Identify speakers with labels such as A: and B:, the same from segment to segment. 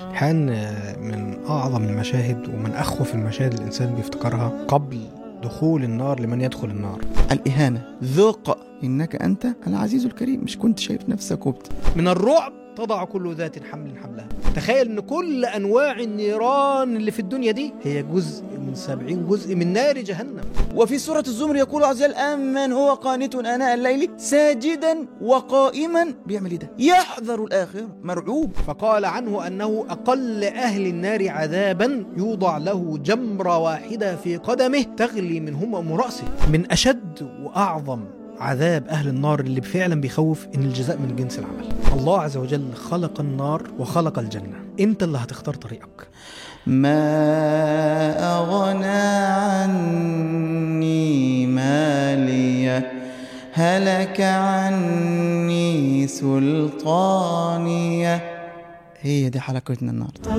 A: حان من أعظم المشاهد ومن أخوف المشاهد اللي الإنسان بيفتكرها قبل دخول النار لمن يدخل النار
B: الإهانة ذوق إنك أنت العزيز الكريم مش كنت شايف نفسك وبت
A: من الرعب تضع كل ذات حمل حملها تخيل ان كل انواع النيران اللي في الدنيا دي هي جزء من سبعين جزء من نار جهنم
B: وفي سورة الزمر يقول عز وجل أمن هو قانت آناء الليل ساجدا وقائما بيعمل إيه ده يحذر الآخر مرعوب
A: فقال عنه انه اقل اهل النار عذابا يوضع له جمره واحده في قدمه تغلي من همم راسه من اشد واعظم عذاب اهل النار اللي فعلا بيخوف ان الجزاء من جنس العمل الله عز وجل خلق النار وخلق الجنه انت اللي هتختار طريقك
B: ما أغنى عني مالية هلك عني سلطانية هي دي حلقتنا النهارده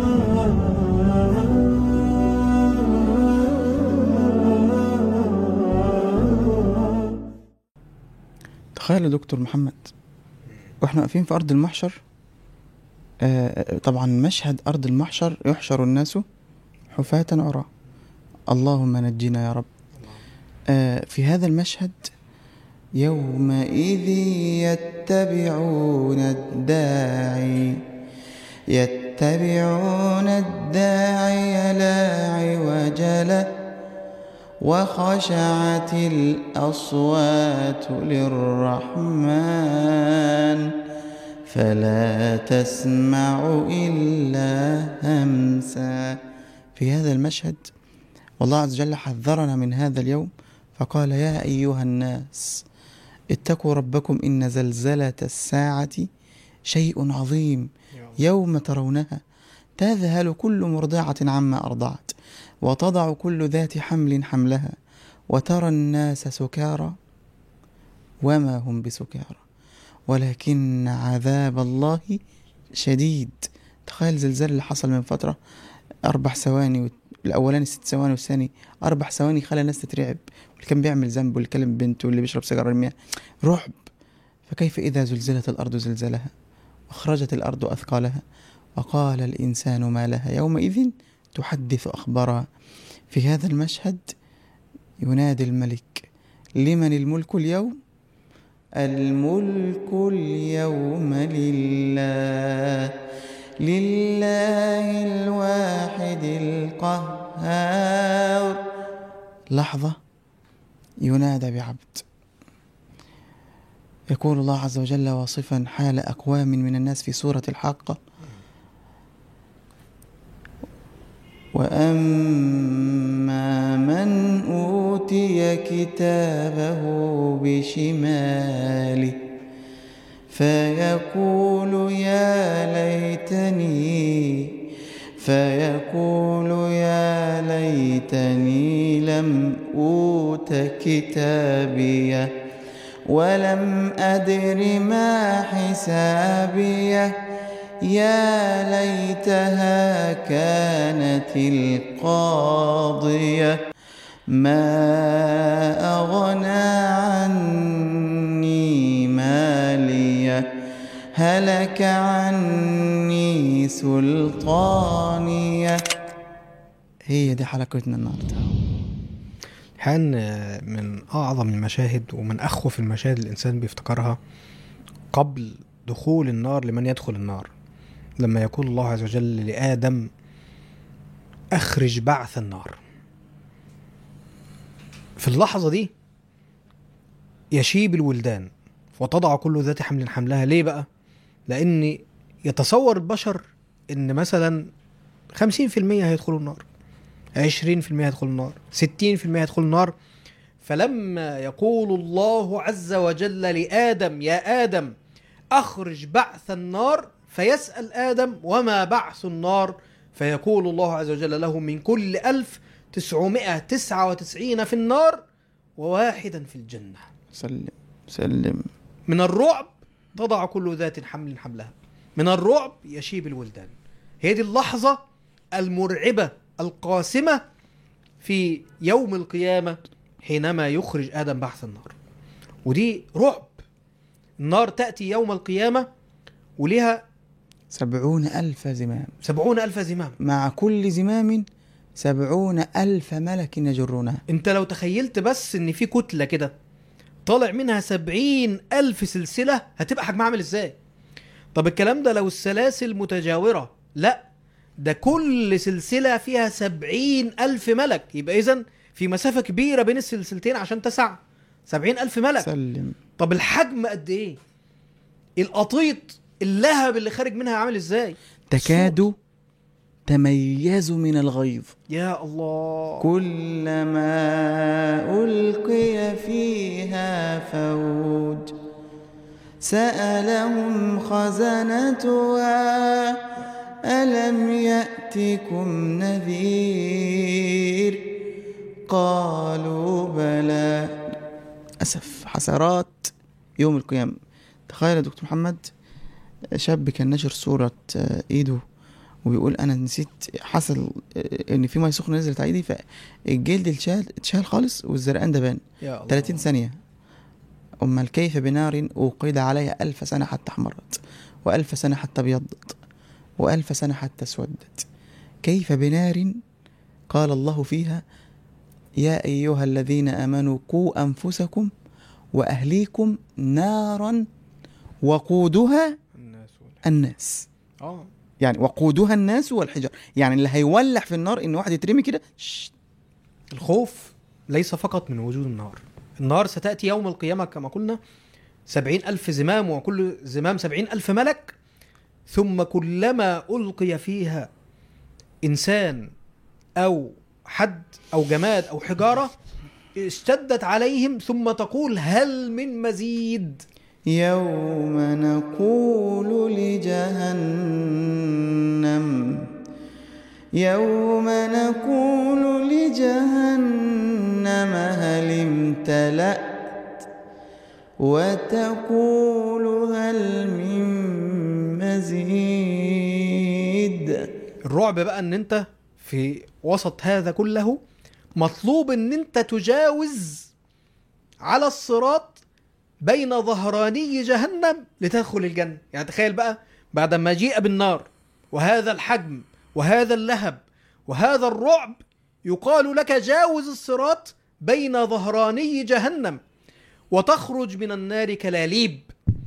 B: تخيل يا دكتور محمد واحنا واقفين في ارض المحشر آه، طبعا مشهد ارض المحشر يحشر الناس حفاة عراة اللهم نجنا يا رب آه، في هذا المشهد يومئذ يتبعون الداعي يتبعون الداعي لا عوج له وخشعت الأصوات للرحمن فلا تسمع إلا همسا في هذا المشهد والله عز وجل حذرنا من هذا اليوم فقال يا أيها الناس اتقوا ربكم إن زلزلة الساعة شيء عظيم يوم ترونها تذهل كل مرضعة عما أرضعت وتضع كل ذات حمل حملها وترى الناس سكارى وما هم بسكارى ولكن عذاب الله شديد تخيل زلزال اللي حصل من فترة أربع ثواني الأولاني ست ثواني والثاني أربع ثواني خلى الناس تترعب واللي كان بيعمل ذنب واللي كلم بنته واللي بيشرب سيجارة المياه رعب فكيف إذا زلزلت الأرض زلزالها أخرجت الأرض أثقالها وقال الإنسان ما لها يومئذ تحدث أخبارها في هذا المشهد ينادي الملك لمن الملك اليوم الملك اليوم لله لله الواحد القهار لحظة ينادى بعبد يقول الله عز وجل واصفا حال أقوام من الناس في سورة الحاقة وأما من أوتي كتابه بشماله فيقول يا ليتني فيقول يا ليتني لم أوت كتابيه ولم أدر ما حسابيه يا ليتها كانت القاضية ما أغنى عني مالية هلك عني سلطانية هي دي حلقتنا النهارده
A: حان من أعظم المشاهد ومن أخوف المشاهد اللي الإنسان بيفتكرها قبل دخول النار لمن يدخل النار لما يقول الله عز وجل لآدم أخرج بعث النار في اللحظة دي يشيب الولدان وتضع كل ذات حمل حملها ليه بقى؟ لأن يتصور البشر إن مثلا 50% هيدخلوا النار 20% هيدخلوا النار 60% هيدخلوا النار فلما يقول الله عز وجل لآدم يا آدم أخرج بعث النار فيسأل آدم وما بعث النار فيقول الله عز وجل له من كل ألف تسعمائة تسعة وتسعين في النار وواحدا في الجنة
B: سلم سلم
A: من الرعب تضع كل ذات حمل حملها من الرعب يشيب الولدان هي دي اللحظة المرعبة القاسمة في يوم القيامة حينما يخرج آدم بعث النار ودي رعب النار تأتي يوم القيامة ولها
B: سبعون ألف زمام
A: سبعون ألف زمام
B: مع كل زمام سبعون ألف ملك يجرونها
A: انت لو تخيلت بس ان في كتلة كده طالع منها سبعين ألف سلسلة هتبقى حجمها عامل ازاي طب الكلام ده لو السلاسل متجاورة لا ده كل سلسلة فيها سبعين ألف ملك يبقى إذن في مسافة كبيرة بين السلسلتين عشان تسع سبعين ألف ملك
B: سلم
A: طب الحجم قد إيه القطيط اللهب اللي خارج منها عامل ازاي
B: تكاد تميز من الغيظ
A: يا الله
B: كلما ألقي فيها فوج سألهم خزنتها ألم يأتكم نذير قالوا بلى أسف حسرات يوم القيامة تخيل يا دكتور محمد شاب كان نشر صورة آه، إيده وبيقول أنا نسيت حصل آه، إن في مية سخنة نزلت على إيدي فالجلد اتشال اتشال خالص والزرقان ده بان
A: يا الله
B: 30 ثانية أمال كيف بنار أوقد عليها ألف سنة حتى احمرت وألف سنة حتى ابيضت وألف سنة حتى اسودت كيف بنار قال الله فيها يا أيها الذين آمنوا قوا أنفسكم وأهليكم نارا وقودها
A: الناس وال-
B: الناس
A: اه
B: يعني وقودها الناس والحجار يعني اللي هيولع في النار ان واحد يترمي كده شش،
A: الخوف ليس فقط من وجود النار النار ستأتي يوم القيامة كما قلنا سبعين ألف زمام وكل زمام سبعين ألف ملك ثم كلما ألقي فيها إنسان أو حد أو جماد أو حجارة اشتدت عليهم ثم تقول هل من مزيد
B: يوم نقول لجهنم يوم نقول لجهنم هل امتلأت وتقول هل من مزيد
A: الرعب بقى ان انت في وسط هذا كله مطلوب ان انت تجاوز على الصراط بين ظهراني جهنم لتدخل الجنة يعني تخيل بقى بعد ما جيء بالنار وهذا الحجم وهذا اللهب وهذا الرعب يقال لك جاوز الصراط بين ظهراني جهنم وتخرج من النار كلاليب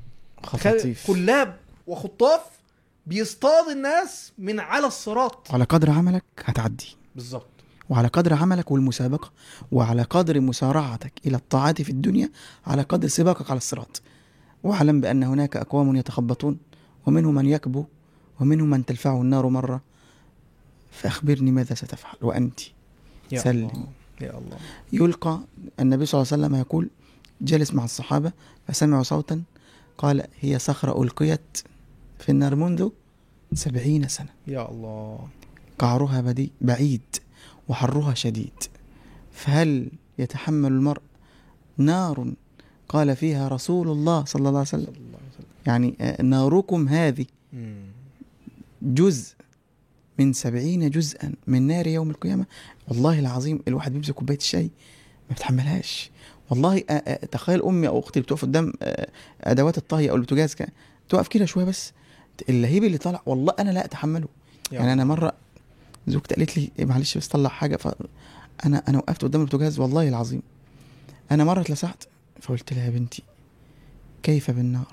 B: خطاطيف
A: كلاب وخطاف بيصطاد الناس من على الصراط
B: على قدر عملك هتعدي
A: بالظبط
B: وعلى قدر عملك والمسابقة وعلى قدر مسارعتك إلى الطاعات في الدنيا على قدر سباقك على الصراط واعلم بأن هناك أقوام يتخبطون ومنهم من يكبو ومنهم من تلفعه النار مرة فأخبرني ماذا ستفعل وأنت
A: يا
B: سلم.
A: الله يا الله
B: يلقى النبي صلى الله عليه وسلم يقول جلس مع الصحابة فسمعوا صوتا قال هي صخرة ألقيت في النار منذ سبعين سنة
A: يا الله
B: قعرها بدي بعيد وحرها شديد فهل يتحمل المرء نار قال فيها رسول الله صلى الله عليه وسلم
A: صلى الله عليه وسلم
B: يعني آه، ناركم هذه
A: مم.
B: جزء من سبعين جزءا من نار يوم القيامة والله العظيم الواحد بيمسك كوباية الشاي ما بتحملهاش والله آه، آه، تخيل أمي أو أختي بتقف قدام آه، أدوات الطهي أو البوتاجاز كده تقف كده شوية بس اللهيب اللي طالع والله أنا لا أتحمله
A: يا
B: يعني انا
A: الله.
B: مره زوجتي قالت لي إيه معلش بس طلع حاجه ف انا انا وقفت قدام البوتاجاز والله العظيم انا مره اتلسعت فقلت لها يا بنتي كيف بالنار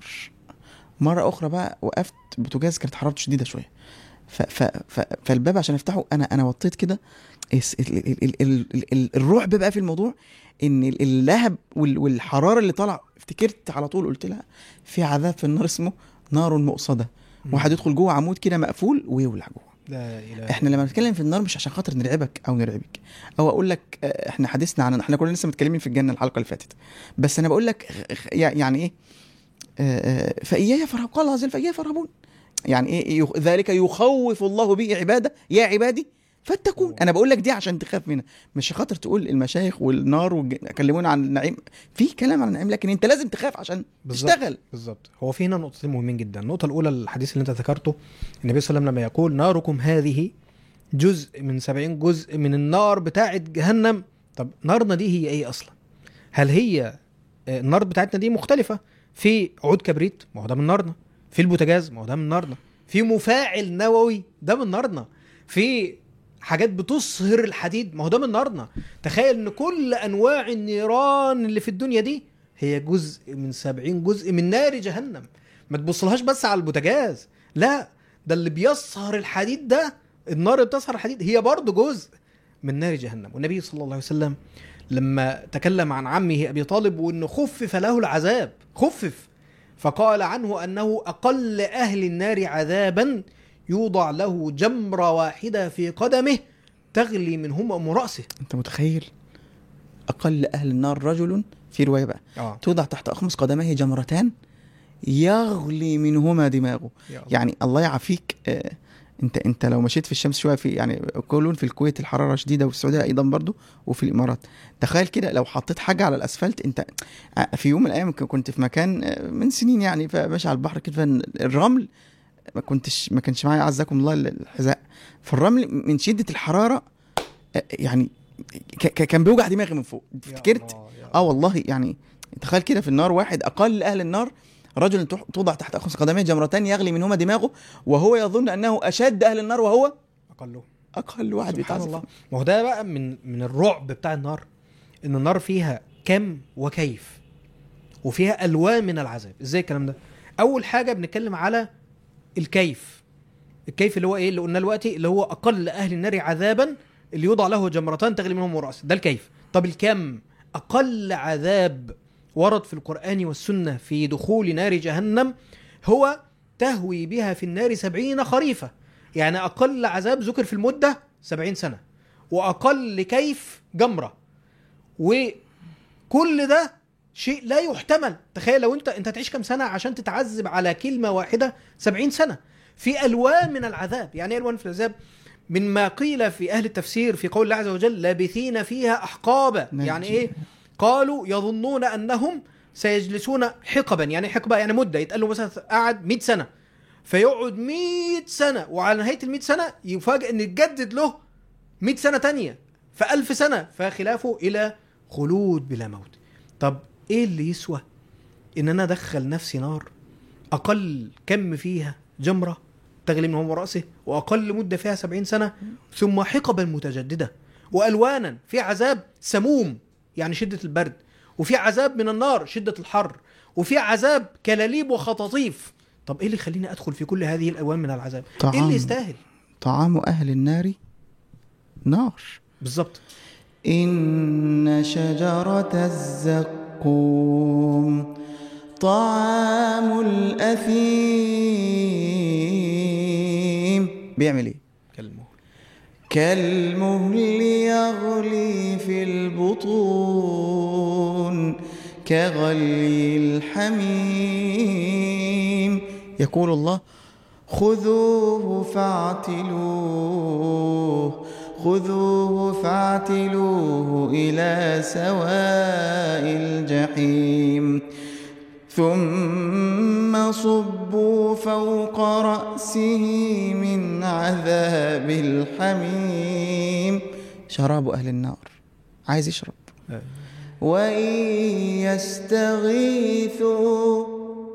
B: مره اخرى بقى وقفت بوتاجاز كانت حرارته شديده شويه ف ف ف فالباب عشان افتحه انا انا وطيت كده الس- ال- ال- ال- ال- ال- ال- الرعب بقى في الموضوع ان ال- اللهب وال- والحراره اللي طالع افتكرت على طول قلت لها في عذاب في النار اسمه نار مؤصده
A: مم.
B: واحد يدخل جوه عمود كده مقفول ويولع جوه
A: لا اله
B: احنا لما بنتكلم في النار مش عشان خاطر نرعبك او نرعبك او اقول لك آه، احنا حديثنا عن احنا كلنا لسه متكلمين في الجنه الحلقه اللي فاتت بس انا بقول لك خ- خ- يع- يعني ايه آه، آه، فاياي فرهب قال الله عز وجل فاياي فرهبون يعني ايه يخ- ذلك يخوف الله به عباده يا عبادي فاتقون انا بقول لك دي عشان تخاف منها مش عشان خاطر المشايخ والنار وكلمونا عن النعيم في كلام عن النعيم لكن انت لازم تخاف عشان
A: بالظبط.
B: تشتغل
A: بالظبط هو في هنا نقطتين مهمين جدا النقطه الاولى الحديث اللي انت ذكرته النبي صلى الله عليه وسلم لما يقول ناركم هذه جزء من سبعين جزء من النار بتاعه جهنم طب نارنا دي هي ايه اصلا هل هي آه، النار بتاعتنا دي مختلفه في عود كبريت ما هو ده من نارنا في البوتاجاز ما هو ده من نارنا في مفاعل نووي ده من نارنا في حاجات بتصهر الحديد ما هو ده من نارنا تخيل ان كل انواع النيران اللي في الدنيا دي هي جزء من سبعين جزء من نار جهنم ما تبصلهاش بس على البوتاجاز لا ده اللي بيصهر الحديد ده النار اللي بتصهر الحديد هي برضه جزء من نار جهنم والنبي صلى الله عليه وسلم لما تكلم عن عمه ابي طالب وانه خفف له العذاب خفف فقال عنه انه اقل اهل النار عذابا يوضع له جمره واحده في قدمه تغلي من هم راسه
B: انت متخيل اقل اهل النار رجل في روايه بقى
A: اه
B: توضع تحت اخمص قدميه جمرتان يغلي منهما دماغه يعني الله يعافيك آه، انت انت لو مشيت في الشمس شويه في يعني كلون في الكويت الحراره شديده وفي السعوديه ايضا برضو وفي الامارات تخيل كده لو حطيت حاجه على الاسفلت انت آه، في يوم من الايام ك- كنت في مكان آه، من سنين يعني فماشي على البحر كده الرمل ما كنتش ما كانش معايا عزكم الله الحذاء فالرمل من شده الحراره آه، يعني ك- ك- كان بيوجع دماغي من فوق افتكرت اه والله يعني تخيل كده في النار واحد اقل اهل النار رجل تح- توضع تحت اخمص قدميه جمرتان يغلي منهما دماغه وهو يظن انه اشد اهل النار وهو
A: اقله
B: اقل واحد
A: سبحان
B: بيتعذب
A: الله ما هو ده بقى من من الرعب بتاع النار ان النار فيها كم وكيف وفيها الوان من العذاب ازاي الكلام ده اول حاجه بنتكلم على الكيف الكيف اللي هو ايه اللي قلنا دلوقتي اللي هو اقل اهل النار عذابا اللي يوضع له جمرتان تغلي منهم راسه ده الكيف طب الكم اقل عذاب ورد في القران والسنه في دخول نار جهنم هو تهوي بها في النار سبعين خريفه يعني اقل عذاب ذكر في المده سبعين سنه واقل كيف جمره وكل ده شيء لا يحتمل تخيل لو انت انت هتعيش كام سنه عشان تتعذب على كلمه واحده سبعين سنه في الوان من العذاب يعني ايه الوان في العذاب مما قيل في اهل التفسير في قول الله عز وجل لابثين فيها احقابا
B: نعم.
A: يعني ايه قالوا يظنون انهم سيجلسون حقبا يعني حقبه يعني مده يتقال له مثلا قعد 100 سنه فيقعد 100 سنه وعلى نهايه ال 100 سنه يفاجئ ان يتجدد له 100 سنه تانية فألف سنه فخلافه الى خلود بلا موت طب ايه اللي يسوى ان انا ادخل نفسي نار اقل كم فيها جمره تغلي من هم راسه واقل مده فيها سبعين سنه ثم حقبا متجدده والوانا في عذاب سموم يعني شده البرد وفي عذاب من النار شده الحر وفي عذاب كلاليب وخطاطيف طب ايه اللي يخليني ادخل في كل هذه الالوان من العذاب ايه
B: طعام
A: اللي يستاهل
B: طعام اهل النار نار
A: بالظبط
B: إن شجرة الزقوم طعام الأثيم بيعمل إيه؟
A: كلمه
B: كالمهل يغلي في البطون كغلي الحميم يقول الله خذوه فاعتلوه خذوه فاعتلوه إلى سواء الجحيم ثم صبوا فوق رأسه من عذاب الحميم شراب أهل النار عايز يشرب وإن يستغيثوا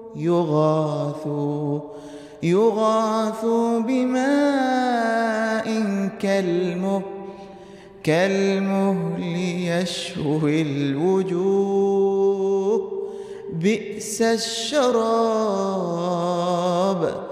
B: يغاثوا يغاثوا بماء كالمهل كالمهل يشوي الوجوه بئس الشراب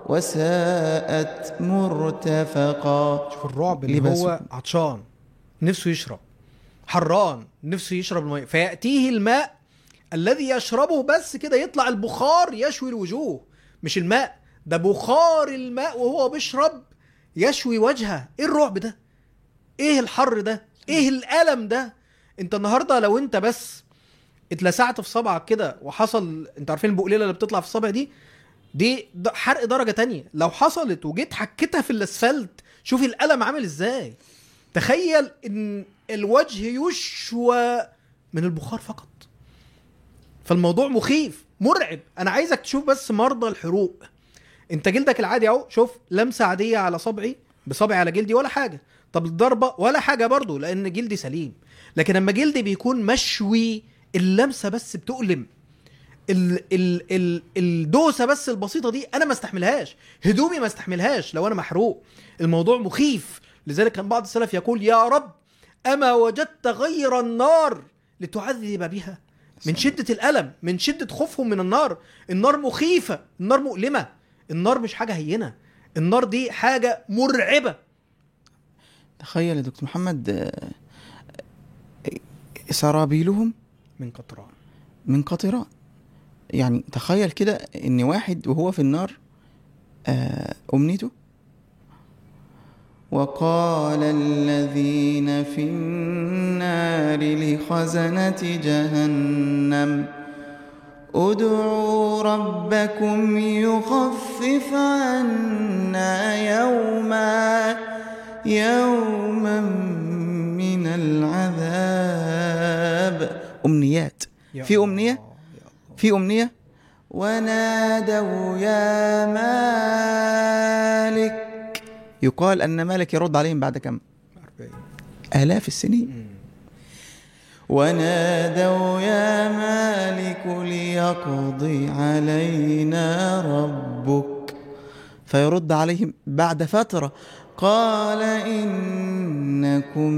B: وساءت مرتفقا
A: شوف الرعب اللي
B: لباس-
A: هو عطشان نفسه يشرب حران نفسه يشرب الماء فيأتيه الماء الذي يشربه بس كده يطلع البخار يشوي الوجوه مش الماء ده بخار الماء وهو بيشرب يشوي وجهه ايه الرعب ده ايه الحر ده ايه الألم ده انت النهارده لو انت بس اتلسعت في صبعك كده وحصل انت عارفين البقليله اللي بتطلع في الصبع دي دي د- حرق درجه تانية لو حصلت وجيت حكيتها في الاسفلت شوفي الالم عامل ازاي تخيل ان الوجه يشوى من البخار فقط فالموضوع مخيف مرعب انا عايزك تشوف بس مرضى الحروق انت جلدك العادي اهو شوف لمسه عاديه على صبعي بصبعي على جلدي ولا حاجه طب الضربه ولا حاجه برضو لان جلدي سليم لكن لما جلدي بيكون مشوي اللمسه بس بتؤلم ال ال ال الدوسه بس البسيطه دي انا ما استحملهاش هدومي ما استحملهاش لو انا محروق الموضوع مخيف لذلك كان بعض السلف يقول يا رب اما وجدت غير النار لتعذب بها من شده الالم من شده خوفهم من النار النار مخيفه النار مؤلمه النار مش حاجه هينه النار دي حاجه مرعبه
B: تخيل يا دكتور محمد آه، سرابيلهم
A: من قطران
B: من قطران يعني تخيل كده ان واحد وهو في النار آه، امنيته وقال الذين في النار لخزنة جهنم ادعوا ربكم يخفف عنا يوما يوما من العذاب أمنيات
A: يا
B: في
A: الله،
B: أمنية؟
A: يا الله.
B: في أمنية ونادوا يا مالك يقال أن مالك يرد عليهم بعد كم
A: أربعين.
B: آلاف السنين
A: مم.
B: ونادوا يا مالك ليقضي علينا ربك فيرد عليهم بعد فترة قال إنكم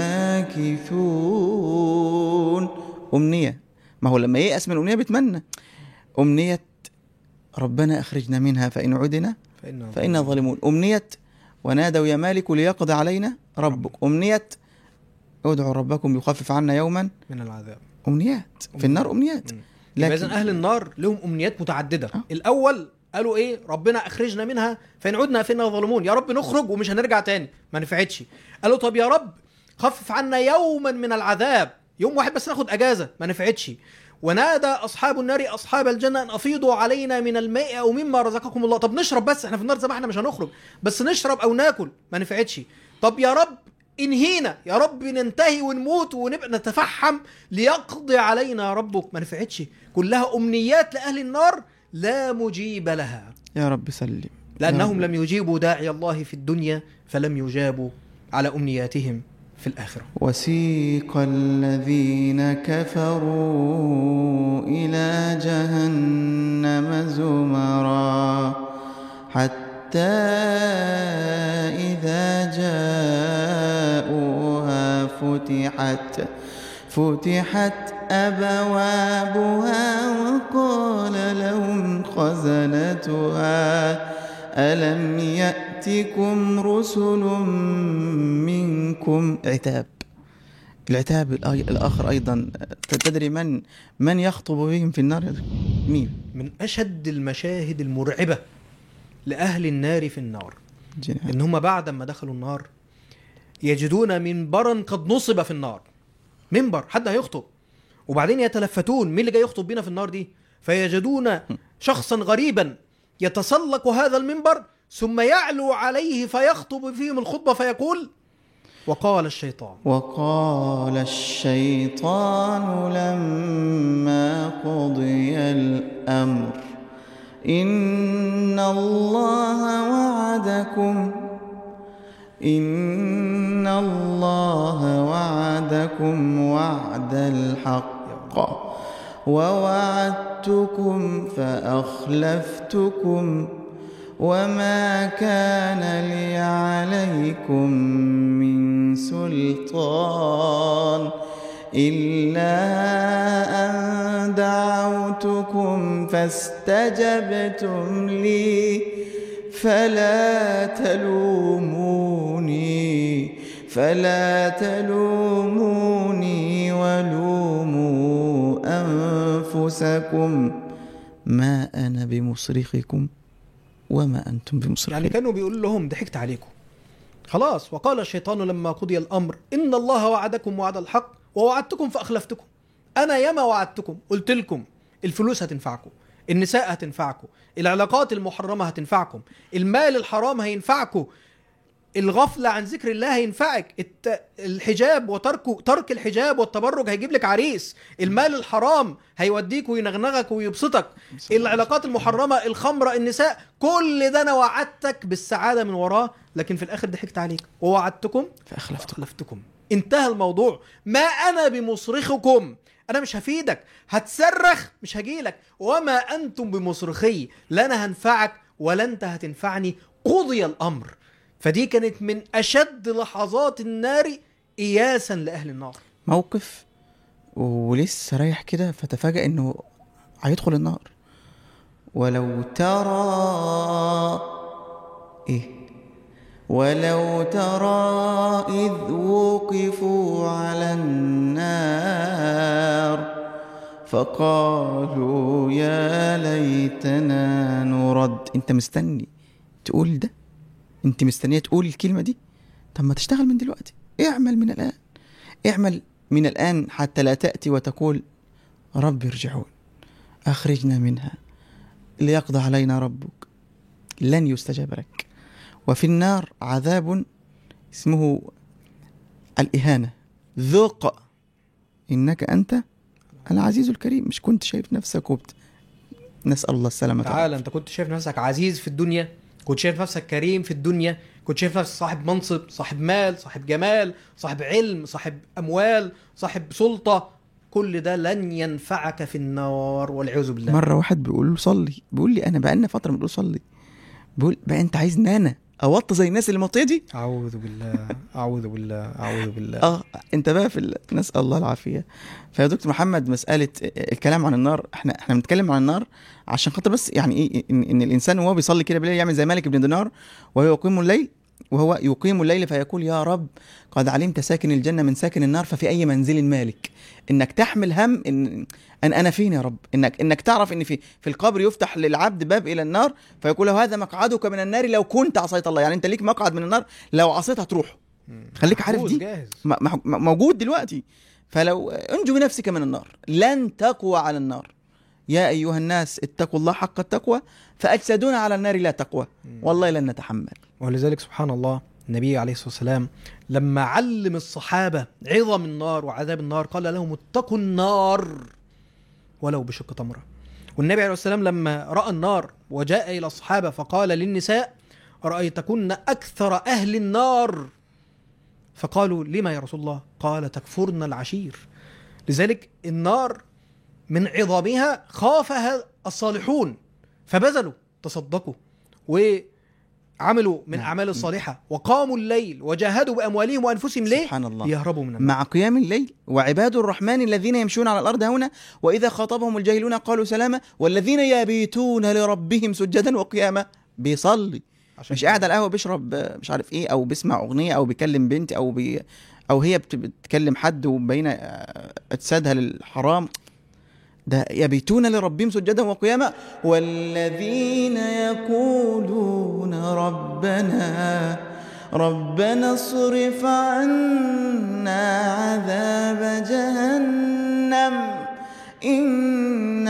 B: ماكثون أمنية ما هو لما ييأس من أمنية بيتمنى أمنية ربنا أخرجنا منها فإن عدنا
A: فإن
B: فإنا ظالمون أمنية ونادوا يا مالك ليقضي علينا ربك أمنية ادعوا ربكم يخفف عنا يوما
A: من العذاب
B: أمنيات في النار أمنيات
A: مم. يبقى
B: لكن
A: اذا اهل النار لهم امنيات متعدده
B: آه.
A: الاول قالوا ايه ربنا اخرجنا منها فان عدنا فانا ظالمون يا رب نخرج ومش هنرجع تاني ما نفعتش قالوا طب يا رب خفف عنا يوما من العذاب يوم واحد بس ناخد اجازه ما نفعتش ونادى اصحاب النار اصحاب الجنه ان افيضوا علينا من الماء او مما رزقكم الله طب نشرب بس احنا في النار زي ما احنا مش هنخرج بس نشرب او ناكل ما نفعتش طب يا رب انهينا يا رب ننتهي ونموت ونبقى نتفحم ليقضي علينا ربك ما نفعتش كلها امنيات لاهل النار لا مجيب لها
B: يا رب سلم
A: لانهم
B: يا
A: لم يجيبوا داعي الله في الدنيا فلم يجابوا على امنياتهم في الاخره
B: وسيق الذين كفروا إلى جهنم زمرا حتى إذا جاءوها فتحت فتحت أبوابها وقال لهم خزنتها ألم يأتكم رسل منكم عتاب العتاب الآي- الآخر أيضا تدري من من يخطب بهم في النار مين
A: من اشد المشاهد المرعبه لاهل النار في النار
B: جنان.
A: ان هم بعد ما دخلوا النار يجدون منبرا قد نصب في النار منبر حد هيخطب وبعدين يتلفتون مين اللي جاي يخطب بينا في النار دي فيجدون شخصا غريبا يتسلق هذا المنبر ثم يعلو عليه فيخطب فيهم الخطبه فيقول وقال الشيطان
B: وقال الشيطان لما قضي الأمر إن الله وعدكم إن الله وعدكم وعد الحق ووعدتكم فأخلفتكم وما كان لي عليكم من سلطان إلا أن دعوتكم فاستجبتم لي فلا تلوموني فلا تلوموني ولوموا أنفسكم ما أنا بمصرخكم وما أنتم بمصرخي
A: يعني كانوا بيقول لهم ضحكت عليكم خلاص وقال الشيطان لما قضي الامر ان الله وعدكم وعد الحق ووعدتكم فاخلفتكم انا ياما وعدتكم قلت لكم الفلوس هتنفعكم النساء هتنفعكم العلاقات المحرمه هتنفعكم المال الحرام هينفعكم الغفلة عن ذكر الله هينفعك الت... الحجاب وتركه ترك الحجاب والتبرج هيجيب لك عريس المال الحرام هيوديك وينغنغك ويبسطك العلاقات المحرمة الخمرة النساء كل ده انا وعدتك بالسعادة من وراه لكن في الاخر ضحكت عليك ووعدتكم
B: فأخلفتكم
A: فأخلفتكم انتهى الموضوع ما انا بمصرخكم انا مش هفيدك هتصرخ مش هجيلك وما انتم بمصرخي لا انا هنفعك ولا انت هتنفعني قضي الامر فدي كانت من اشد لحظات النار اياسا لاهل النار
B: موقف ولسه رايح كده فتفاجأ انه هيدخل النار ولو ترى ايه ولو ترى إذ وقفوا على النار فقالوا يا ليتنا نرد انت مستني تقول ده انت مستنيه تقول الكلمه دي طب ما تشتغل من دلوقتي اعمل من الان اعمل من الان حتى لا تاتي وتقول رب ارجعون اخرجنا منها ليقضى علينا ربك لن يستجاب لك وفي النار عذاب اسمه الإهانة ذوق إنك أنت العزيز الكريم مش كنت شايف نفسك وبت... نسأل الله السلامة
A: تعالى انت كنت شايف نفسك عزيز في الدنيا كنت شايف نفسك كريم في الدنيا كنت شايف نفسك صاحب منصب صاحب مال صاحب جمال صاحب علم صاحب اموال صاحب سلطه كل ده لن ينفعك في النار والعياذ بالله
B: مرة واحد بيقول له صلي بيقول لي أنا بقالنا فترة بنقول صلي بيقول بقى أنت عايز نانا اوطى زي الناس اللي مطيه دي
A: اعوذ بالله اعوذ بالله اعوذ بالله
B: اه انت بقى في ال... نسال الله العافيه فيا دكتور محمد مساله الكلام عن النار احنا احنا بنتكلم عن النار عشان خاطر بس يعني ايه ان, إن الانسان وهو بيصلي كده بالليل يعمل زي مالك بن دينار وهو يقيم الليل وهو يقيم الليل فيقول يا رب قد علمت ساكن الجنة من ساكن النار ففي أي منزل مالك إنك تحمل هم إن أن أنا فين يا رب إنك إنك تعرف إن في في القبر يفتح للعبد باب إلى النار فيقول له هذا مقعدك من النار لو كنت عصيت الله يعني أنت ليك مقعد من النار لو عصيت هتروح خليك عارف دي
A: جاهز.
B: موجود دلوقتي فلو انجو بنفسك من النار لن تقوى على النار يا أيها الناس اتقوا الله حق التقوى فأجسدون على النار لا تقوى والله لن نتحمل
A: ولذلك سبحان الله النبي عليه الصلاة والسلام لما علم الصحابة عظم النار وعذاب النار قال لهم اتقوا النار ولو بشق تمرة والنبي عليه الصلاة والسلام لما رأى النار وجاء إلى الصحابة فقال للنساء رأيتكن أكثر أهل النار فقالوا لما يا رسول الله قال تكفرن العشير لذلك النار من عظامها خافها الصالحون فبذلوا تصدقوا وعملوا من
B: نعم.
A: اعمال الصالحه وقاموا الليل وجاهدوا باموالهم وانفسهم ليه؟
B: سبحان الله
A: ليهربوا من النار
B: مع قيام الليل وعباد الرحمن الذين يمشون على الأرض هنا وإذا خاطبهم الجاهلون قالوا سلاما والذين يبيتون لربهم سجدا وقياما بيصلي
A: عشان
B: مش قاعد على القهوة بيشرب آه، مش عارف ايه او بيسمع اغنية او بيكلم بنت او بي او هي بت- بتكلم حد وبين آه، اجسادها للحرام ده يبيتون لربهم سجدا وقياما والذين يقولون ربنا ربنا اصرف عنا عذاب جهنم إن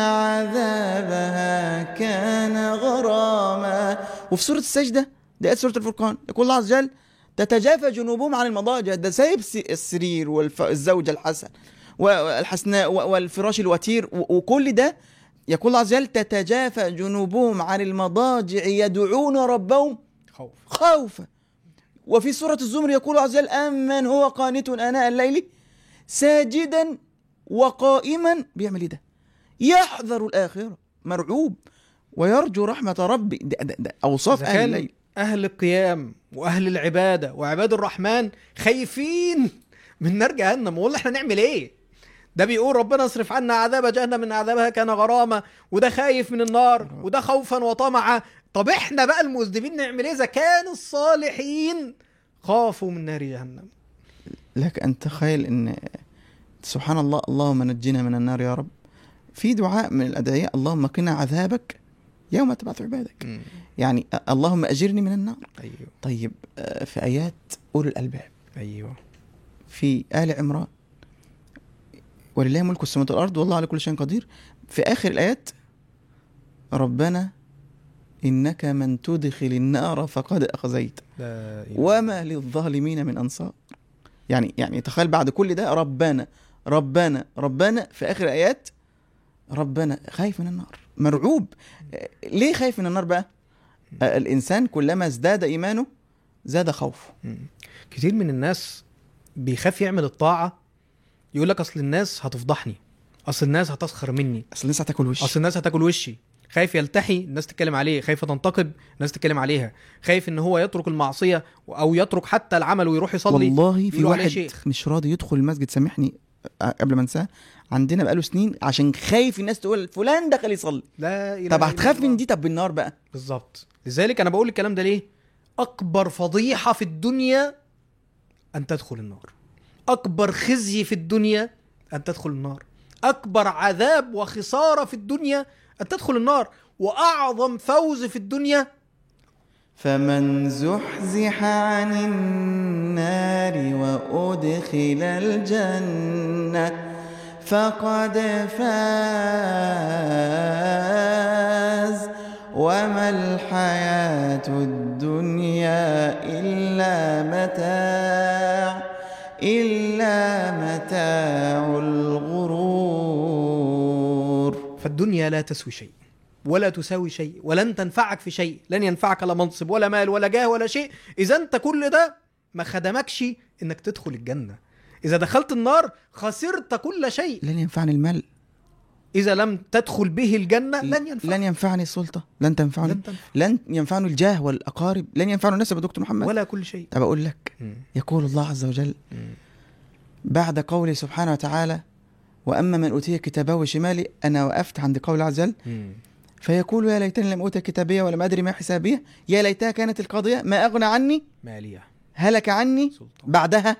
B: عذابها كان غراما وفي سورة السجدة ده آيات سورة الفرقان يقول الله عز وجل تتجافى جنوبهم عن المضاجع ده سايب س- السرير والزوجة الحسن والحسناء و- والفراش الوتير و- وكل ده يقول الله عز وجل تتجافى جنوبهم عن المضاجع يدعون ربهم
A: خوف
B: خوفا وفي سورة الزمر يقول عز وجل أمن هو قانت آناء الليل ساجدا وقائما بيعمل إيه ده يحذر الآخرة مرعوب ويرجو رحمة ربي ده, ده, ده أوصاف
A: إذا
B: أهل
A: كان
B: الليل
A: اهل القيام واهل العباده وعباد الرحمن خايفين من نار جهنم والله احنا نعمل ايه ده بيقول ربنا اصرف عنا عذاب جهنم من عذابها كان غرامه وده خايف من النار وده خوفا وطمعا طب احنا بقى المذنبين نعمل ايه اذا كان الصالحين خافوا من نار جهنم
B: لك أن تخيل أن سبحان الله اللهم نجنا من النار يا رب في دعاء من الأدعية اللهم قنا عذابك يوم تبعث عبادك يعني اللهم أجرني من النار
A: ايوه
B: طيب آه، في آيات أولي الألباب
A: ايوه
B: في آل عمران ولله ملك السماوات والأرض والله على كل شيء قدير في آخر الآيات ربنا إنك من تدخل النار فقد أخزيت
A: لا إله.
B: وما للظالمين من أنصار يعني يعني تخيل بعد كل ده ربنا ربنا ربنا في آخر الآيات ربنا خايف من النار مرعوب آه، ليه خايف من النار بقى آه، الإنسان كلما ازداد إيمانه زاد خوفه
A: مم. كتير من الناس بيخاف يعمل الطاعة يقول لك أصل الناس هتفضحني اصل الناس هتسخر مني
B: اصل الناس هتاكل وش
A: اصل الناس هتاكل وشي خايف يلتحي الناس تتكلم عليه خايف تنتقد الناس تتكلم عليها خايف ان هو يترك المعصيه او يترك حتى العمل ويروح يصلي
B: والله في
A: يقولوا عليه
B: واحد
A: شيخ.
B: مش راضي يدخل المسجد سامحني أه، قبل ما انساه عندنا بقاله سنين عشان خايف الناس تقول فلان دخل يصلي
A: لا إله
B: طب
A: إلا
B: هتخاف
A: الله.
B: من دي طب بالنار بقى
A: بالظبط لذلك انا بقول الكلام ده ليه اكبر فضيحه في الدنيا ان تدخل النار اكبر خزي في الدنيا ان تدخل النار اكبر عذاب وخساره في الدنيا ان تدخل النار واعظم فوز في الدنيا
B: فمن زحزح عن النار وأدخل الجنة فقد فاز وما الحياة الدنيا إلا متاع إلا متاع الغرور
A: فالدنيا لا تسوي شيء ولا تساوي شيء ولن تنفعك في شيء لن ينفعك لا منصب ولا مال ولا جاه ولا شيء اذا انت كل ده ما خدمكش انك تدخل الجنه اذا دخلت النار خسرت كل شيء
B: لن ينفعني المال
A: اذا لم تدخل به الجنه لن ينفعك
B: لن ينفعني السلطة لن تنفعني
A: لن تنفع
B: لن ينفعني الجاه والأقارب لن ينفعني النسب يا دكتور محمد
A: ولا كل شيء
B: طب أقول لك يقول الله عز وجل بعد قوله سبحانه وتعالى وأما من أوتي كتابه بشمالي أنا وقفت عند قول عز وجل فيقول يا ليتني لم أوت كتابية ولم أدري ما حسابية يا ليتها كانت القاضية ما أغنى عني
A: ماليه
B: هلك عني
A: سلطان
B: بعدها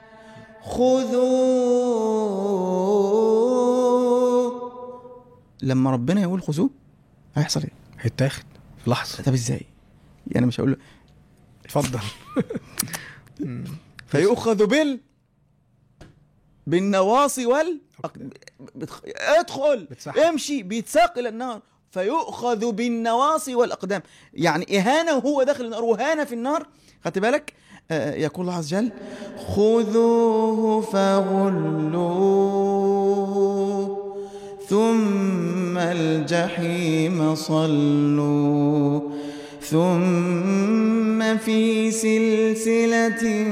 B: خذوه لما ربنا يقول خذوه هيحصل ايه؟
A: هيتاخد في لحظه
B: طب ازاي؟ يعني مش هقول له
A: اتفضل
B: فيؤخذ بال بالنواصي وال بتخ... ادخل
A: بتسحب.
B: امشي بيتساق الى النار فيؤخذ بالنواصي والاقدام يعني اهانه وهو داخل النار وهانه في النار خدت بالك آه يقول الله عز وجل خذوه فغلوه ثم الجحيم صلوا ثم في سلسلة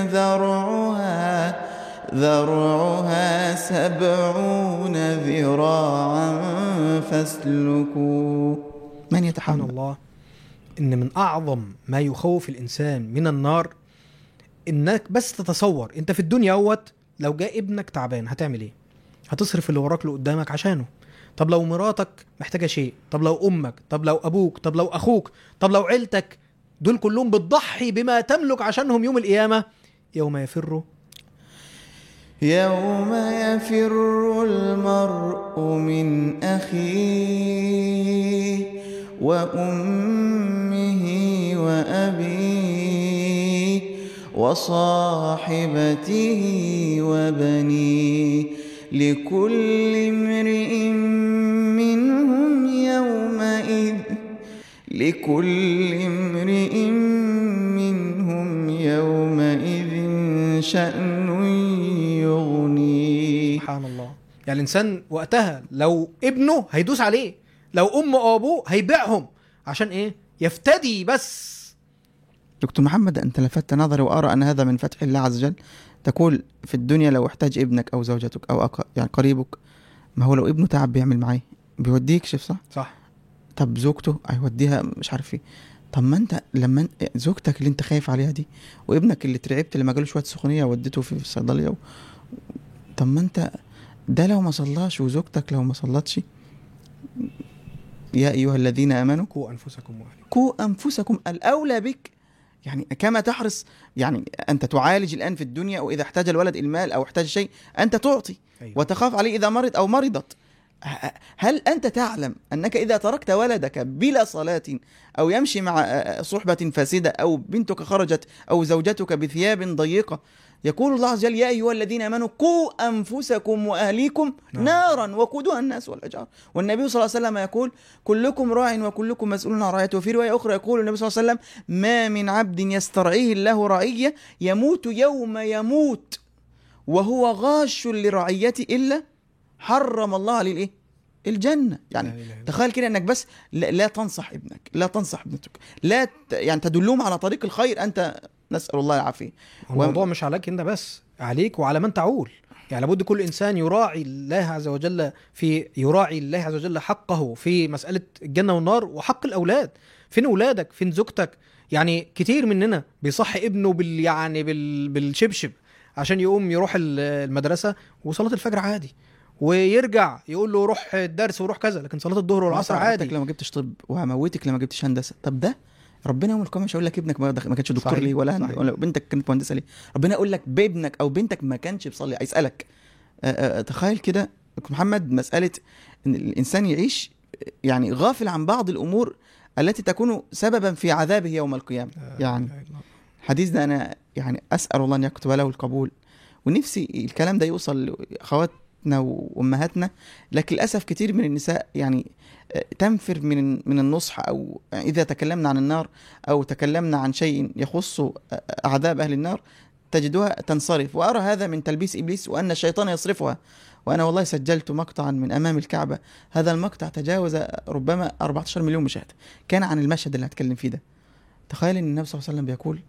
B: ذرعها ذرعها سبعون ذراعا فاسلكوا من
A: سبحان
B: يتحمل
A: الله ان من اعظم ما يخوف الانسان من النار انك بس تتصور انت في الدنيا اهوت لو جاء ابنك تعبان هتعمل ايه هتصرف اللي وراك اللي قدامك عشانه طب لو مراتك محتاجه شيء طب لو امك طب لو ابوك طب لو اخوك طب لو عيلتك دول كلهم بتضحي بما تملك عشانهم يوم القيامه يوم يفر
B: يوم يفر المرء من أخيه وأمه وأبيه وصاحبته وبنيه لكل امرئ منهم يومئذ لكل امرئ منهم يومئذ شأن يغنيه
A: سبحان الله يعني الانسان وقتها لو ابنه هيدوس عليه لو امه او ابوه هيبيعهم عشان ايه يفتدي بس
B: دكتور محمد أنت لفتت نظري وأرى أن هذا من فتح الله عز وجل تقول في الدنيا لو احتاج ابنك أو زوجتك أو أق... يعني قريبك ما هو لو ابنه تعب بيعمل معاه بيوديه يكشف صح
A: صح
B: طب زوجته هيوديها مش عارف ايه طب ما انت لما انت زوجتك اللي انت خايف عليها دي وابنك اللي اترعبت اللي ما جاله شويه سخونيه وديته في الصيدليه و... طب ما انت ده لو ما صلاش وزوجتك لو ما صلتش يا ايها الذين امنوا
A: قوا انفسكم واهلكم
B: قوا انفسكم الاولى بك يعني كما تحرص يعني انت تعالج الان في الدنيا واذا احتاج الولد المال او احتاج شيء انت تعطي
A: أيوة.
B: وتخاف عليه اذا مرض او مرضت ه- هل انت تعلم انك اذا تركت ولدك بلا صلاه او يمشي مع صحبه فاسده او بنتك خرجت او زوجتك بثياب ضيقه يقول الله عز وجل يا ايها الذين امنوا قوا انفسكم واهليكم
A: نعم.
B: نارا وقودها الناس والحجار والنبي صلى الله عليه وسلم يقول كلكم راع وكلكم مسؤول عن رعيته وفي روايه اخرى يقول النبي صلى الله عليه وسلم ما من عبد يسترعيه الله رعيه يموت يوم يموت وهو غاش لرعيته الا حرم الله عليه الايه الجنه
A: لا
B: يعني
A: إله إلا الله.
B: تخيل كده انك بس لا, لا تنصح ابنك لا تنصح ابنتك لا ت... يعني تدلهم على طريق الخير انت نسال الله العافيه
A: الموضوع مش عليك انت بس عليك وعلى من تعول يعني لابد كل انسان يراعي الله عز وجل في يراعي الله عز وجل حقه في مساله الجنه والنار وحق الاولاد فين اولادك فين زوجتك يعني كتير مننا بيصحي ابنه بال يعني بال بالشبشب عشان يقوم يروح ال- المدرسه وصلاه الفجر عادي ويرجع يقول له روح الدرس وروح كذا لكن صلاه الظهر والعصر
B: مثلا
A: عادي
B: حضرتك لو ما جبتش طب وهموتك لما جبتش هندسه طب ده ربنا يوم القيامه مش هيقول لك ابنك ما دخ- ما كانش دكتور
A: صحيح،
B: ليه ولا هند...
A: صحيح.
B: ولا بنتك كانت مهندسه ليه ربنا يقول لك بابنك او بنتك ما كانش بيصلي هيسالك آه، آه، تخيل كده دكتور محمد مساله ان الانسان يعيش يعني غافل عن بعض الامور التي تكون سببا في عذابه يوم القيامه يعني الحديث ده انا يعني اسال الله ان يكتب له القبول ونفسي الكلام ده يوصل لاخواتنا وامهاتنا لكن للاسف كتير من النساء يعني آه، تنفر من من النصح او اذا تكلمنا عن النار او تكلمنا عن شيء يخص آه، عذاب اهل النار تجدها تنصرف وارى هذا من تلبيس ابليس وان الشيطان يصرفها وانا والله سجلت مقطعا من امام الكعبه هذا المقطع تجاوز ربما 14 مليون مشاهده كان عن المشهد اللي هتكلم فيه ده تخيل ان النبي صلى الله عليه وسلم بيقول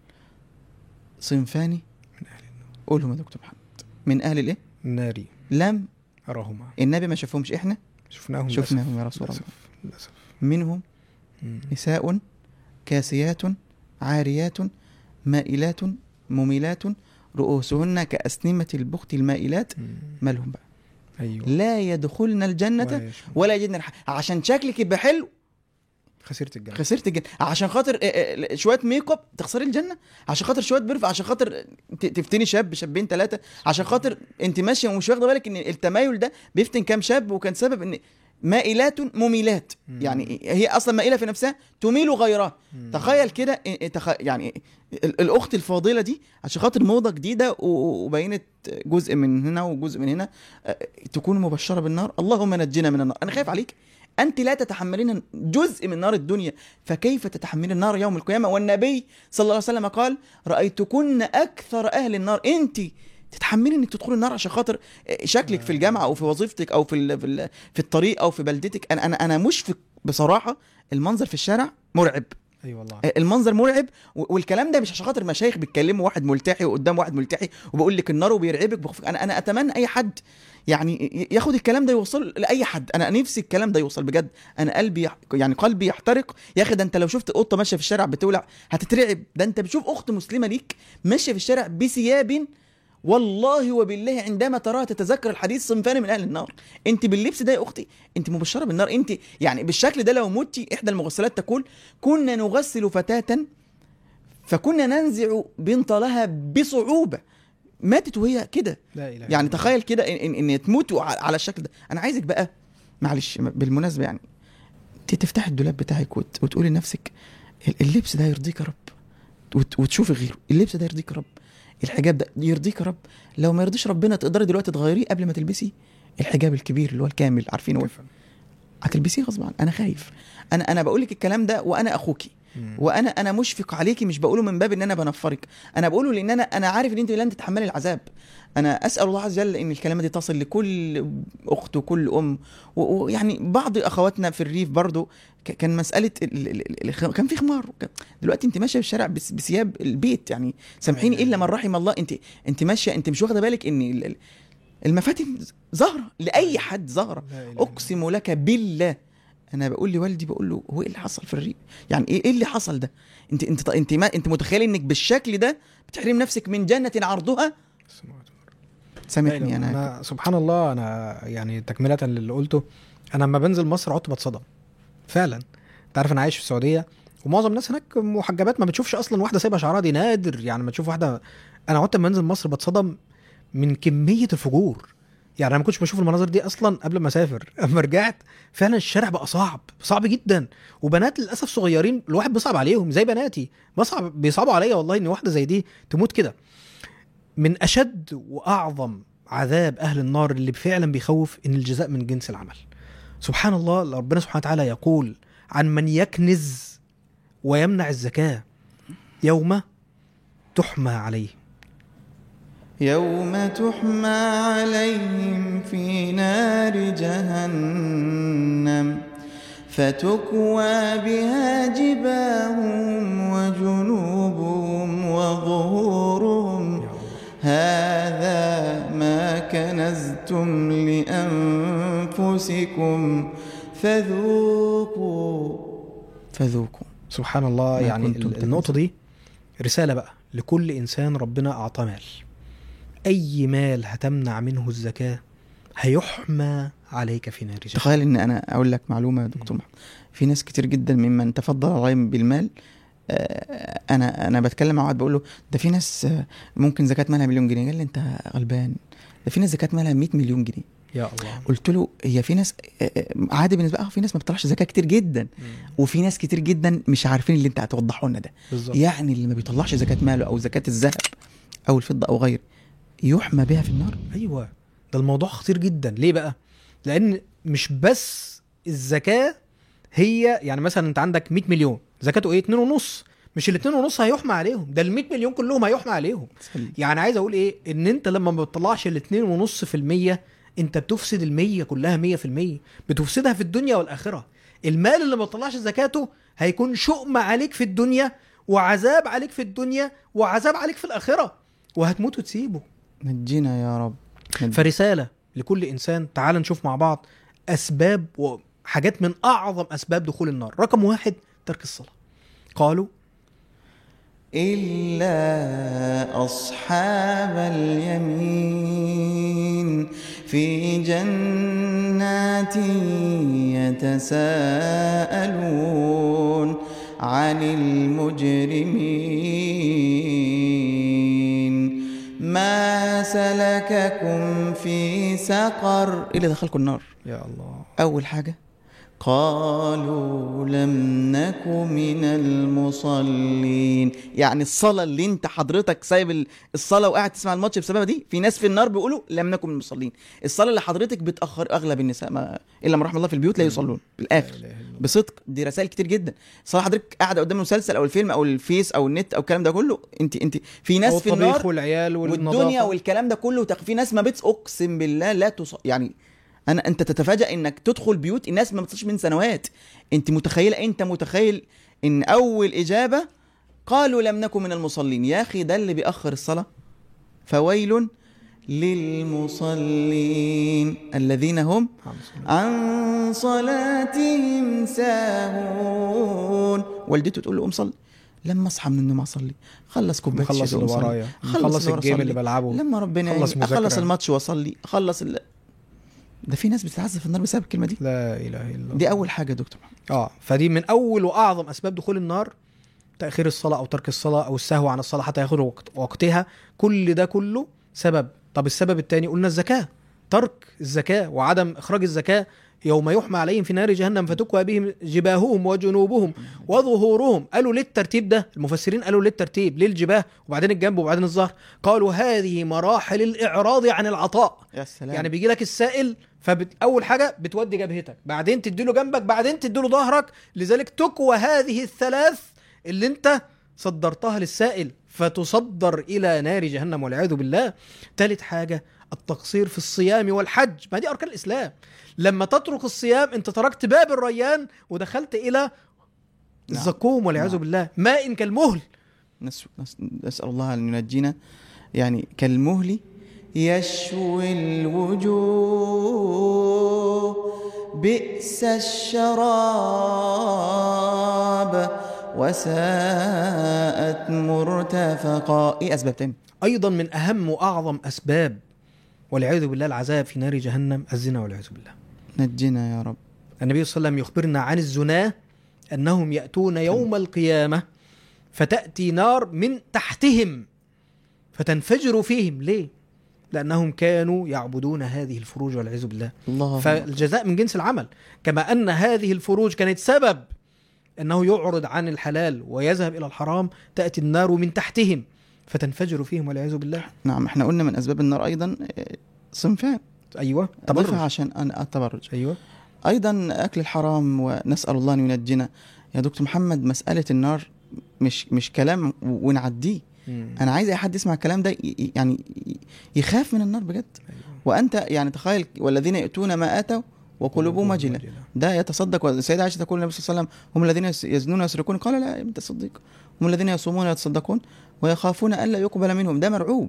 B: صنفان
A: من اهل النار
B: قولهم يا دكتور محمد من اهل الايه
A: ناري
B: لم
A: اراهما
B: النبي ما شافهمش احنا
A: شفناهم
B: شفناهم يا رسول الله
A: للاسف للاسف
B: منهم
A: مم.
B: نساء كاسيات عاريات مائلات مميلات رؤوسهن كأسنمة البخت المائلات
A: مم.
B: مالهم بقى
A: ايوه
B: لا يدخلن الجنة
A: ولا يشفع.
B: ولا يجدن الح... عشان شكلك يبقى حلو
A: خسرت الجنه
B: خسرت الجنة عشان خاطر آه، آه، شوية ميك اب تخسري الجنة عشان خاطر شوية برف عشان خاطر ت- تفتني شاب شابين ثلاثة عشان خاطر انت ماشية ومش واخدة بالك ان التمايل ده بيفتن كام شاب وكان سبب ان مائلات مميلات
A: مم.
B: يعني هي اصلا مائلة في نفسها تميل غيرها
A: مم.
B: تخيل كده إيه- تخ... يعني ال- الاخت الفاضله دي عشان خاطر موضه جديده و- وبينت جزء من هنا وجزء من هنا أه، تكون مبشره بالنار اللهم نجنا من النار انا خايف عليك انت لا تتحملين جزء من نار الدنيا فكيف تتحملين النار يوم القيامه والنبي صلى الله عليه وسلم قال رايتكن اكثر اهل النار انت تتحملي انك تدخلي النار عشان خاطر شكلك في الجامعه او في وظيفتك او في ال- في, ال- في الطريق او في بلدتك انا انا انا مشفق بصراحه المنظر في الشارع مرعب
A: اي أيوة والله
B: المنظر مرعب و- والكلام ده مش عشان خاطر مشايخ بيتكلموا واحد ملتحي وقدام واحد ملتحي وبقول لك النار وبيرعبك بخفك. انا انا اتمنى اي حد يعني ي- ياخد الكلام ده يوصل لاي حد انا نفسي الكلام ده يوصل بجد انا قلبي يح... يعني قلبي يحترق يا اخي ده انت لو شفت قطه ماشيه في الشارع بتولع هتترعب ده انت بتشوف اخت مسلمه ليك ماشيه في الشارع بثياب والله وبالله عندما تراها تتذكر الحديث صنفان من اهل النار انت باللبس ده يا اختي انت مبشره بالنار انت يعني بالشكل ده لو متي احدى المغسلات تقول كنا نغسل فتاه فكنا ننزع بنطلها بصعوبه ماتت وهي كده
A: لا اله
B: يعني تخيل كده ان, إن, ان تموت وع- على الشكل ده انا عايزك بقى معلش بالمناسبه يعني ت- تفتح الدولاب بتاعك وت... وتقولي لنفسك ال- اللبس ده يرضيك يا رب وت... وتشوفي غيره اللبس ده يرضيك يا رب الحجاب ده يرضيك يا رب لو ما يرضيش ربنا تقدري دلوقتي تغيريه قبل ما تلبسي الحجاب الكبير اللي هو الكامل عارفين هو
A: كفن.
B: هتلبسيه غصب عنك انا خايف انا انا بقول لك الكلام ده وانا اخوكي
A: مم.
B: وانا انا مشفق عليكي مش بقوله من باب ان انا بنفرك انا بقوله لان انا انا عارف ان انت لن تتحملي العذاب انا اسال الله عز وجل ان الكلمه دي تصل لكل اخت وكل ام و- ويعني بعض اخواتنا في الريف برضو ك- كان مساله ال- ال- ال- كان في خمار وكان- دلوقتي انت ماشيه في الشارع بس- بثياب البيت يعني سامحيني الا من رحم الله انت انت ماشيه انت مش واخده بالك ان ال- ال- المفاتن ظاهره لاي حد ظاهره
A: لا إله إلا
B: اقسم لك بالله انا بقول لوالدي بقول له هو ايه اللي حصل في الريف يعني ايه ايه اللي حصل ده انت انت انت ما انت متخيل انك بالشكل ده بتحرم نفسك من جنه عرضها
A: السماوات والأرض.
B: سامحني
A: لا،
B: انا
A: انا سبحان الله انا يعني تكمله للي قلته انا لما بنزل مصر عدت بتصدم فعلا انت عارف انا عايش في السعوديه ومعظم الناس هناك محجبات ما بتشوفش اصلا واحده سايبه شعرها دي نادر يعني ما تشوف واحده انا عدت لما انزل مصر بتصدم من كميه الفجور يعني انا ما كنتش بشوف المناظر دي اصلا قبل ما اسافر اما رجعت فعلا الشارع بقى صعب صعب جدا وبنات للاسف صغيرين الواحد بيصعب عليهم زي بناتي بصعب بيصعبوا عليا والله ان واحده زي دي تموت كده من اشد واعظم عذاب اهل النار اللي فعلا بيخوف ان الجزاء من جنس العمل سبحان الله ربنا سبحانه وتعالى يقول عن من يكنز ويمنع الزكاه يوم تحمى عليه
B: يوم تحمى عليهم في نار جهنم فتكوى بها جباههم وجنوبهم وظهورهم هذا ما كنزتم كنزتم لأنفسكم فذوقوا فذوقوا
A: سبحان الله
B: ما
A: يعني
B: كنتم
A: ال- النقطة دي رسالة بقى لكل إنسان ربنا أعطاه مال أي مال هتمنع منه الزكاة هيحمى عليك في نار جهنم
B: تخيل ان انا اقول لك معلومه يا دكتور محمد في ناس كتير جدا ممن تفضل عليهم بالمال آه، انا انا بتكلم مع واحد بقول له ده في ناس آه، ممكن زكاه مالها مليون جنيه قال لي انت غلبان ده في ناس زكاه مالها 100 مليون جنيه
A: يا الله
B: قلت له هي في ناس آه، آه، عادي بالنسبه اه في ناس ما بتطلعش زكاه كتير جدا وفي ناس كتير جدا مش عارفين اللي انت هتوضحه لنا ده
A: بالظبط
B: يعني اللي ما بيطلعش زكاه ماله او زكاه الذهب او الفضه او غيره يحمى بها في النار
A: ايوه ده الموضوع خطير جدا ليه بقى لان مش بس الزكاه هي يعني مثلا انت عندك 100 مليون زكاته ايه 2 ونص مش ال 2 ونص هيحمى عليهم ده ال 100 مليون كلهم هيحمى عليهم يعني عايز اقول ايه ان انت لما ما بتطلعش ال 2 ونص في المية انت بتفسد ال 100 كلها 100 في المية بتفسدها في الدنيا والاخره المال اللي ما بتطلعش زكاته هيكون شؤم عليك في الدنيا وعذاب عليك في الدنيا وعذاب عليك في الاخره وهتموت وتسيبه
B: نجينا يا رب نجينا.
A: فرسالة لكل إنسان تعال نشوف مع بعض أسباب وحاجات من أعظم أسباب دخول النار رقم واحد ترك الصلاة قالوا
B: إلا أصحاب اليمين في جنات يتساءلون عن المجرمين ما سلككم في سقر إيه اللي دخلكم النار
A: يا الله
B: أول حاجة قالوا لم نك من المصلين يعني الصلاة اللي انت حضرتك سايب ال- الصلاة وقاعد تسمع الماتش بسببها دي في ناس في النار بيقولوا لم نكن من المصلين الصلاة اللي حضرتك بتأخر أغلب النساء ما إلا من رحم الله في البيوت لا يصلون بالآخر بصدق دي رسائل كتير جدا صلاة حضرتك قاعدة قدام المسلسل أو الفيلم أو الفيس أو النت أو الكلام ده كله انت انت في ناس في النار
A: والطبيخ والعيال والنظافة
B: والدنيا والكلام ده كله وتق- في ناس ما بتس اقسم بالله لا تص... يعني انا انت تتفاجأ انك تدخل بيوت الناس ما بتصلش من سنوات انت متخيله انت متخيل ان اول اجابه قالوا لم نكن من المصلين يا اخي ده اللي بيأخر الصلاه فويل للمصلين الذين هم عن صلاتهم ساهون والدته تقول له قوم صلي لما اصحى من النوم اصلي خلص كوبايه
A: مخلص
B: الشاي
A: اللي
B: وأقوم
A: ورايا
B: أصلي.
A: مخلص
B: اللي ورا
A: الجيم
B: أصلي.
A: اللي بلعبه
B: لما ربنا
A: خلص
B: يعني اخلص
A: مذاكرة.
B: الماتش واصلي اخلص ال... ده في ناس بتتعذب في النار بسبب الكلمه دي
A: لا اله الا الله
B: دي اول حاجه يا دكتور محمد.
A: اه فدي من اول واعظم اسباب دخول النار تاخير الصلاه او ترك الصلاه او السهو عن الصلاه حتى ياخد وقت وقتها كل ده كله سبب طب السبب الثاني قلنا الزكاه ترك الزكاه وعدم اخراج الزكاه يوم يحمى عليهم في نار جهنم فتكوى بهم جباههم وجنوبهم وظهورهم قالوا ليه الترتيب ده المفسرين قالوا ليه الترتيب ليه الجباه وبعدين الجنب وبعدين الظهر قالوا هذه مراحل الاعراض عن العطاء
B: يا سلام
A: يعني بيجي لك السائل فاول حاجه بتودي جبهتك بعدين تديله جنبك بعدين تديله ظهرك لذلك تكوى هذه الثلاث اللي انت صدرتها للسائل فتصدر الى نار جهنم والعياذ بالله ثالث حاجه التقصير في الصيام والحج ما دي اركان الاسلام لما تترك الصيام انت تركت باب الريان ودخلت الى
B: نعم.
A: الزقوم والعياذ
B: نعم.
A: بالله ماء كالمهل
B: نس... نس... نسال الله ان ينجينا يعني كالمهل يشوي الوجوه بئس الشراب وساءت مرتفقا ايه اسباب تاني
A: ايضا من اهم واعظم اسباب والعياذ بالله العذاب في نار جهنم الزنا والعياذ بالله
B: نجينا يا رب
A: النبي صلى الله عليه وسلم يخبرنا عن الزنا انهم ياتون يوم القيامه فتاتي نار من تحتهم فتنفجر فيهم ليه؟ لانهم كانوا يعبدون هذه الفروج والعياذ بالله
B: الله
A: فالجزاء من جنس العمل كما ان هذه الفروج كانت سبب انه يعرض عن الحلال ويذهب الى الحرام تاتي النار من تحتهم فتنفجر فيهم والعياذ بالله
B: نعم احنا قلنا من اسباب النار ايضا آه، صنفان
A: ايوه
B: أضيفها
A: تبرج
B: عشان انا التبرج
A: ايوه
B: ايضا اكل الحرام ونسال الله ان ينجينا يا دكتور محمد مساله النار مش مش كلام و- ونعديه
A: مم.
B: انا عايز اي حد يسمع الكلام ده ي- ي- يعني ي- يخاف من النار بجد
A: أيوة.
B: وانت يعني تخيل والذين ياتون ما اتوا وقلوبهم وجله ده يتصدق والسيدة عائشة تقول النبي صلى الله عليه وسلم هم الذين يس- يزنون ويسرقون قال لا يا بنت الصديق هم الذين يصومون ويتصدقون ويخافون الا يقبل منهم ده مرعوب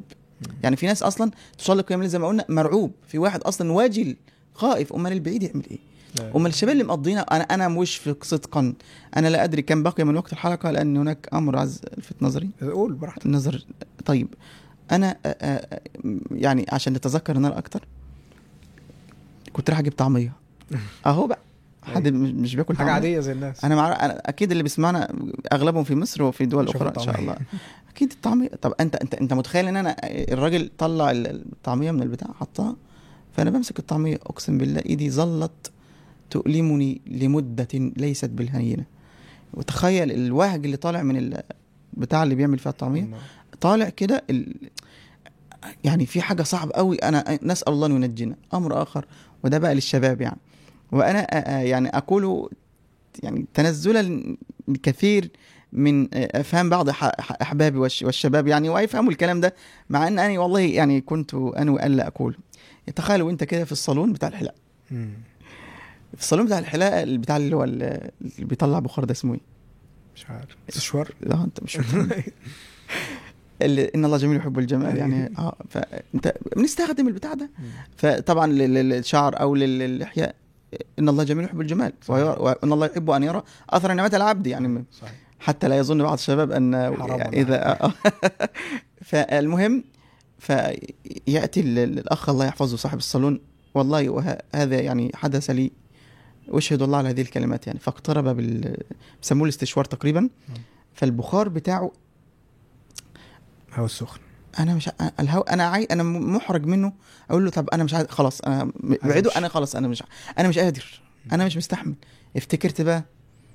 B: يعني في ناس اصلا تصلي قيام الليل زي ما قلنا مرعوب في واحد اصلا واجل خائف امال البعيد يعمل ايه امال الشباب اللي مقضينا انا انا مشفق صدقا انا لا ادري كم بقي من وقت الحلقه لان هناك امر عايز الفت نظري
A: قول براحتك
B: النظر طيب انا آه، آه، يعني عشان نتذكر النار اكتر كنت رايح اجيب طعميه اهو بقى حد مش مش بياكل
A: حاجه
B: طعمية.
A: عاديه زي الناس
B: انا مع... أنا اكيد اللي بيسمعنا اغلبهم في مصر وفي دول
A: شوفوا
B: اخرى ان شاء
A: الطعمية.
B: الله اكيد الطعميه طب انت انت انت متخيل ان انا الراجل طلع الطعميه من البتاع حطها فانا بمسك الطعميه اقسم بالله ايدي ظلت تؤلمني لمده ليست بالهينه وتخيل الوهج اللي طالع من البتاع اللي بيعمل فيها الطعميه طالع كده ال... يعني في حاجه صعبه قوي انا نسال الله ان ينجينا امر اخر وده بقى للشباب يعني وانا أ- أ- يعني اقول يعني تنزلا الكثير من افهام بعض ح- ح- احبابي والش- والشباب يعني ويفهموا الكلام ده مع ان انا والله يعني كنت انوي الا اقول تخيلوا انت كده في الصالون بتاع الحلاقه
A: مم.
B: في الصالون بتاع الحلاقه بتاع اللي هو ال- اللي بيطلع بخار ده اسمه ايه؟
A: مش عارف استشوار
B: لا انت مش اللي ان الله جميل يحب الجمال يعني اه فانت بنستخدم البتاع ده فطبعا لل- لل- للشعر او لل- للاحياء ان الله جميل يحب الجمال ويرى- وان الله يحب ان يرى اثر نعمه العبد يعني
A: صحيح
B: حتى لا يظن بعض الشباب ان
A: حرام ولا
B: اذا آه. فالمهم فياتي ال- ال- الاخ الله يحفظه صاحب الصالون والله وهذا يعني حدث لي واشهد الله على هذه الكلمات يعني فاقترب بال بيسموه الاستشوار تقريبا فالبخار بتاعه
A: هوا السخن
B: انا مش ع- الهو انا عاي... انا م- محرج منه اقول له طب انا مش عايز خلاص انا م- بعيده
A: أمشي.
B: انا خلاص انا مش انا مش قادر انا مش مستحمل افتكرت بقى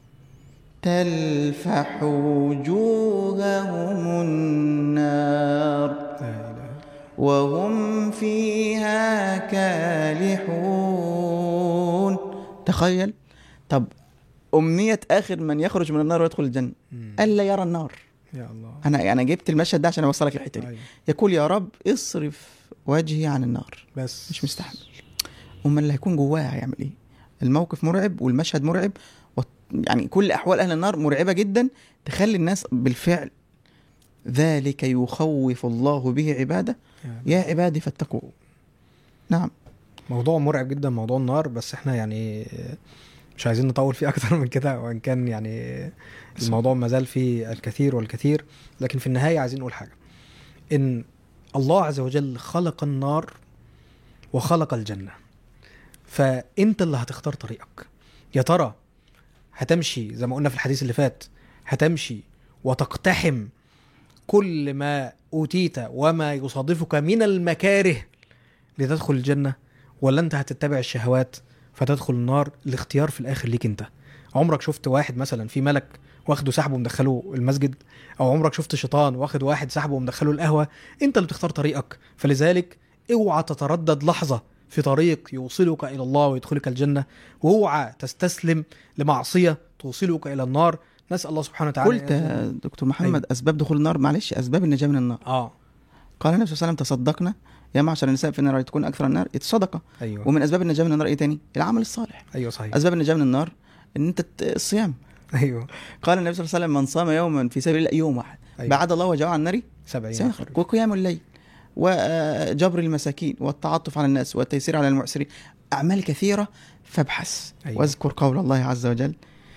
B: تلفح وجوههم النار
A: لا اله
B: وهم فيها كالحون تخيل طب أمنية آخر من يخرج من النار ويدخل الجنة
A: مم.
B: ألا يرى النار
A: يا الله
B: أنا أنا جبت المشهد ده عشان أوصلك الحتة دي
A: أيوة.
B: يقول يا رب اصرف وجهي عن النار
A: بس
B: مش مستحمل أمال اللي هيكون جواها هيعمل إيه الموقف مرعب والمشهد مرعب و... يعني كل أحوال أهل النار مرعبة جدا تخلي الناس بالفعل ذلك يخوف الله به عباده
A: يا
B: يا عبادي فاتقوا نعم
A: موضوع مرعب جدا موضوع النار بس احنا يعني مش عايزين نطول فيه اكتر من كده وان كان يعني الموضوع ما زال فيه الكثير والكثير لكن في النهايه عايزين نقول حاجه ان الله عز وجل خلق النار وخلق الجنه فانت اللي هتختار طريقك يا ترى هتمشي زي ما قلنا في الحديث اللي فات هتمشي وتقتحم كل ما اوتيت وما يصادفك من المكاره لتدخل الجنه ولا انت هتتبع الشهوات فتدخل النار الاختيار في الاخر ليك انت عمرك شفت واحد مثلا في ملك واخده سحبه ومدخله المسجد او عمرك شفت شيطان واخد واحد سحبه ومدخله القهوه انت اللي بتختار طريقك فلذلك اوعى تتردد لحظه في طريق يوصلك الى الله ويدخلك الجنه واوعى تستسلم لمعصيه توصلك الى النار نسال الله سبحانه وتعالى
B: قلت يا دكتور محمد اسباب دخول النار معلش اسباب النجاه من النار
A: اه
B: قال النبي صلى الله عليه وسلم تصدقنا يا معشر النساء في النار تكون اكثر النار الصدقه
A: ايوه
B: ومن اسباب النجاه من النار ايه تاني العمل الصالح
A: ايوه صحيح
B: اسباب النجاه من النار ان انت ت- الصيام
A: ايوه
B: قال النبي صلى الله عليه وسلم من صام يوما في سبيل الله يوم واحد
A: أيوة.
B: بعد الله وجهه عن النار
A: 70
B: سنة. وقيام الليل وجبر المساكين والتعطف على الناس والتيسير على المعسرين أعمال كثيرة فابحث
A: أيوة.
B: واذكر قول الله عز وجل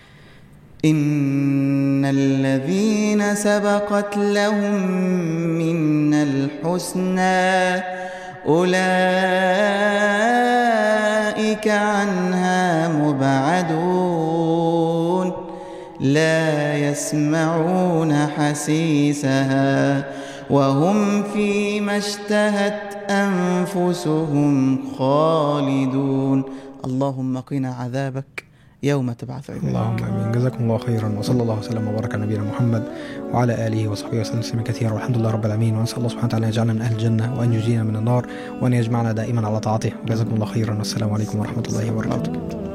B: إن الذين سبقت لهم من الحسنى أولئك عنها مبعدون لا يسمعون حسيسها وهم فيما اشتهت أنفسهم خالدون اللهم قنا عذابك يوم تبعث عبادك
A: اللهم امين جزاكم الله خيرا وصلى الله وسلم وبارك على نبينا محمد وعلى اله وصحبه وسلم تسليما كثيرا والحمد لله رب العالمين ونسال الله سبحانه وتعالى ان يجعلنا من اهل الجنه وان يجينا من النار وان يجمعنا دائما على طاعته جزاكم الله خيرا والسلام عليكم ورحمه الله وبركاته